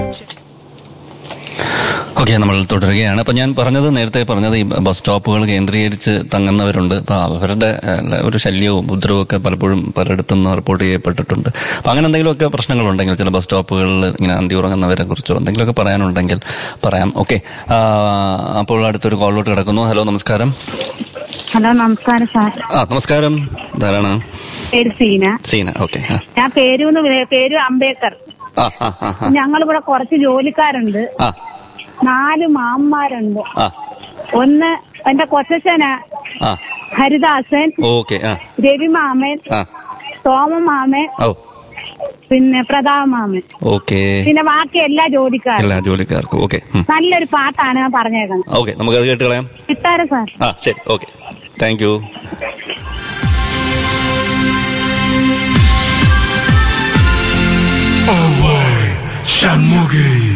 Okay നമ്മൾ തുടരുകയാണ് അപ്പൊ ഞാൻ പറഞ്ഞത് നേരത്തെ പറഞ്ഞത് ഈ ബസ് സ്റ്റോപ്പുകൾ കേന്ദ്രീകരിച്ച് തങ്ങുന്നവരുണ്ട് അപ്പൊ അവരുടെ ഏഹ്, ഒരു ശല്യവും ഉപദ്രവവും ഒക്കെ പലപ്പോഴും പലയിടത്തും നിന്ന് റിപ്പോർട്ട് ചെയ്യപ്പെട്ടിട്ടുണ്ട് അപ്പൊ അങ്ങനെ എന്തെങ്കിലുമൊക്കെ പ്രശ്നങ്ങളുണ്ടെങ്കിൽ ചില ബസ് സ്റ്റോപ്പുകളിൽ ഇങ്ങനെ അന്തി ഉറങ്ങുന്നവരെ കുറിച്ചോ എന്തെങ്കിലുമൊക്കെ പറയാനുണ്ടെങ്കിൽ പറയാം ഓക്കെ അപ്പോൾ അടുത്തൊരു കോളിലോട്ട് കിടക്കുന്നു ഹലോ നമസ്കാരം ഹലോ നമസ്കാരം സാർ ആ നമസ്കാരം ധാരാണ് പേര് സീന സീന ഓക്കെ ആ ഞാൻ പേരൂന്ന് വിളി- പേര് അംബേദ്കർ ആ ആ ആ ആ ഞങ്ങളിവിടെ കുറച്ച് ജോലിക്കാരുണ്ട് ആ നാല് മാമ്മമാരുണ്ട് ആ ഒന്ന് എന്റെ കൊച്ചച്ഛന് ആ ഹരിദാസൻ ഓക്കെ ആ രവിമാമൻ ആ സോമമാമൻ ഓ പിന്നെ പ്രതാപമാമൻ ഓക്കെ പിന്നെ ബാക്കി എല്ലാ ജോലിക്കാരും എല്ലാ ജോലിക്കാർക്കും ഓക്കെ നല്ലൊരു പാട്ടാണ് ഞാൻ പറഞ്ഞേക്കുന്നത് ഓക്കെ നമുക്കത് കേട്ട് കളയാം കിട്ടാറ് സാർ ആ ശരി okay thank you Away, Shanmugi.